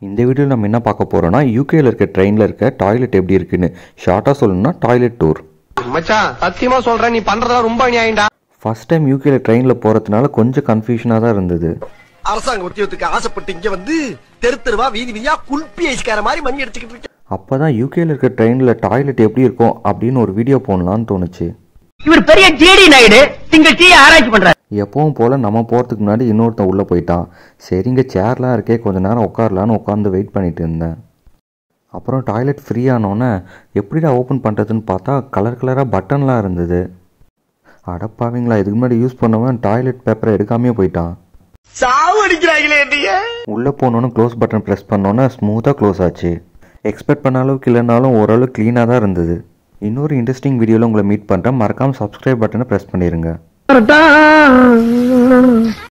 இந்த வீடியோவில் நம்ம என்ன பார்க்க போகிறோம்னா யூகேல இருக்க ட்ரெயினில் இருக்க டாய்லெட் எப்படி இருக்குன்னு ஷார்ட்டாக சொல்லணும்னா டாய்லெட் டூர் மச்சான் சத்தியமா சொல்றேன் நீ பண்றதெல்லாம் ரொம்ப அநியாயம்டா ஃபர்ஸ்ட் டைம் யூகேல ட்ரெயினில் போகிறதுனால கொஞ்சம் கன்ஃபியூஷனாக தான் இருந்தது அரசாங்க உத்தியோகத்துக்கு ஆசைப்பட்டு இங்க வந்து தெரு தெருவா வீதி வீதியா குல்பி ஐஸ்கார மாதிரி மணி அடிச்சுக்கிட்டு இருக்க அப்போ தான் யூகேல இருக்க ட்ரெயினில் டாய்லெட் எப்படி இருக்கும் அப்படின்னு ஒரு வீடியோ போடலான்னு தோணுச்சு இவர் பெரிய ஜேடி நாயுடு திங்கள் டீ ஆராய்ச்சி பண்றாரு எப்பவும் போல் நம்ம போகிறதுக்கு முன்னாடி இன்னொருத்தன் உள்ளே போயிட்டான் சரிங்க சேர்லாம் இருக்கே கொஞ்ச நேரம் உட்காரலான்னு உட்காந்து வெயிட் பண்ணிட்டு இருந்தேன் அப்புறம் டாய்லெட் ஃப்ரீ ஆனோன்னே எப்படிடா ஓப்பன் பண்ணுறதுன்னு பார்த்தா கலர் கலராக பட்டன்லாம் இருந்தது அடப்பாவீங்களா இதுக்கு முன்னாடி யூஸ் பண்ணவன் டாய்லெட் பேப்பரை எடுக்காமே போயிட்டான் சாவு அடிக்கிறாங்களே என்னைய உள்ளே போனோன்னு க்ளோஸ் பட்டன் ப்ரெஸ் பண்ணோன்னே ஸ்மூத்தாக க்ளோஸ் ஆச்சு எக்ஸ்பெக்ட் பண்ண அளவுக்கு இல்லைனாலும் ஓரளவு க்ளீனாக தான் இருந்தது இன்னொரு இன்ட்ரெஸ்டிங் வீடியோவில் உங்களை மீட் பண்ணுறேன் மறக்காமல் சப்ஸ்கிரைப் பட்டனை ப்ரெஸ் பண்ணிடுங்க